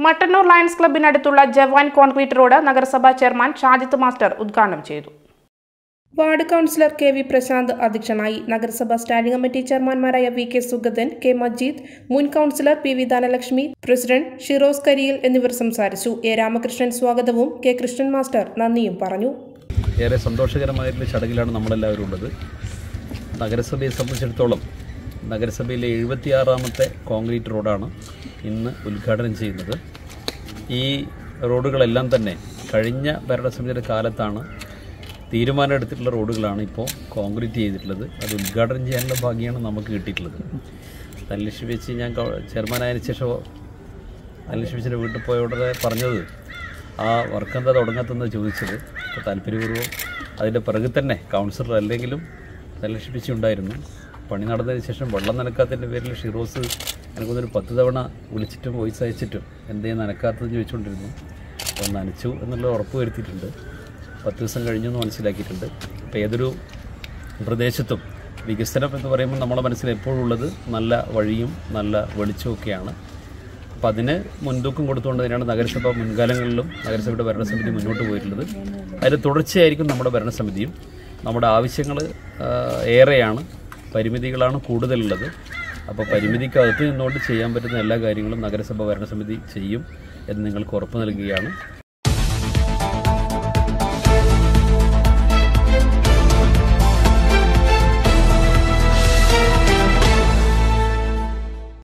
Mattannur Lions ക്ലബിനടുത്തുള്ള Jawan concrete road നഗരസഭാ chairman Shajith master ഉദ്ഘാടനം ചെയ്തു ward councillor K V Prashanth അധ്യക്ഷനായി നഗരസഭാ സ്റ്റാൻഡിംഗ് കമ്മിറ്റി ചെയർമാൻമാരായ V K Sugathan K Majeed മുൻ councillor P V Dhanalakshmi president Shiroz Kariyil എന്നിവർ സംസാരിച്ചു എ രാമകൃഷ്ണൻ സ്വാഗതവും കെ കൃഷ്ണൻ മാസ്റ്റർ നന്ദിയും പറഞ്ഞു ഏറെ സന്തോഷകരമായിട്ടുള്ള ചടങ്ങിലാണ് നമ്മളെല്ലാവരും ഉള്ളത് നഗരസഭയെ സംബന്ധിച്ചിടത്തോളം നഗരസഭയിലെ എഴുപത്തിയാറാമത്തെ കോൺക്രീറ്റ് റോഡാണ് ഇന്ന് ഉദ്ഘാടനം ചെയ്യുന്നത് ഈ റോഡുകളെല്ലാം തന്നെ കഴിഞ്ഞ ഭരണസമിതിയുടെ കാലത്താണ് തീരുമാനം എടുത്തിട്ടുള്ള റോഡുകളാണ് ഇപ്പോൾ കോൺക്രീറ്റ് ചെയ്തിട്ടുള്ളത് അത് ഉദ്ഘാടനം ചെയ്യാനുള്ള ഭാഗ്യമാണ് നമുക്ക് കിട്ടിയിട്ടുള്ളത് ധനലക്ഷ്മി വെച്ച് ഞാൻ കൗ- ചെയർമാനായതിനു ശേഷം ധനലക്ഷ്മിച്ചിൻ്റെ വീട്ടിൽ പോയ ഉടനെ പറഞ്ഞത് ആ വർക്ക് എന്താ തുടങ്ങാത്തെന്ന് ചോദിച്ചത് അപ്പോൾ താല്പര്യപൂർവ്വം അതിൻ്റെ പിറകിൽ തന്നെ കൗൺസിലർ അല്ലെങ്കിലും ധനലക്ഷ്മിച്ചി ഉണ്ടായിരുന്നു പണി നടന്നതിന് ശേഷം വെള്ളം നനക്കാത്തതിൻ്റെ പേരിൽ ഷിറോസ് എനിക്കൊന്നൊരു പത്ത് തവണ വിളിച്ചിട്ടും വോയിസ് അയച്ചിട്ടും എന്തേ നനക്കാത്തതെന്ന് ചോദിച്ചുകൊണ്ടിരുന്നു അപ്പോൾ നനച്ചു എന്നുള്ള ഉറപ്പ് വരുത്തിയിട്ടുണ്ട് പത്ത് ദിവസം കഴിഞ്ഞു എന്ന് മനസ്സിലാക്കിയിട്ടുണ്ട് അപ്പോൾ ഏതൊരു പ്രദേശത്തും വികസനം എന്ന് പറയുമ്പോൾ നമ്മുടെ മനസ്സിൽ എപ്പോഴും ഉള്ളത് നല്ല വഴിയും നല്ല വെളിച്ചമൊക്കെയാണ് അപ്പം അതിന് മുൻതൂക്കം കൊടുത്തുകൊണ്ട് തന്നെയാണ് നഗരസഭ മുൻകാലങ്ങളിലും നഗരസഭയുടെ ഭരണസമിതി മുന്നോട്ട് പോയിട്ടുള്ളത് അതിന് തുടർച്ചയായിരിക്കും നമ്മുടെ ഭരണസമിതിയും നമ്മുടെ ആവശ്യങ്ങൾ ഏറെയാണ് പരിമിതികളാണ് കൂടുതലുള്ളത് അപ്പോൾ പരിമിതിക്കകത്ത് നിന്നുകൊണ്ട് ചെയ്യാൻ പറ്റുന്ന എല്ലാ കാര്യങ്ങളും നഗരസഭ ഭരണസമിതി ചെയ്യും എന്ന് നിങ്ങൾക്ക് ഉറപ്പ് നൽകുകയാണ്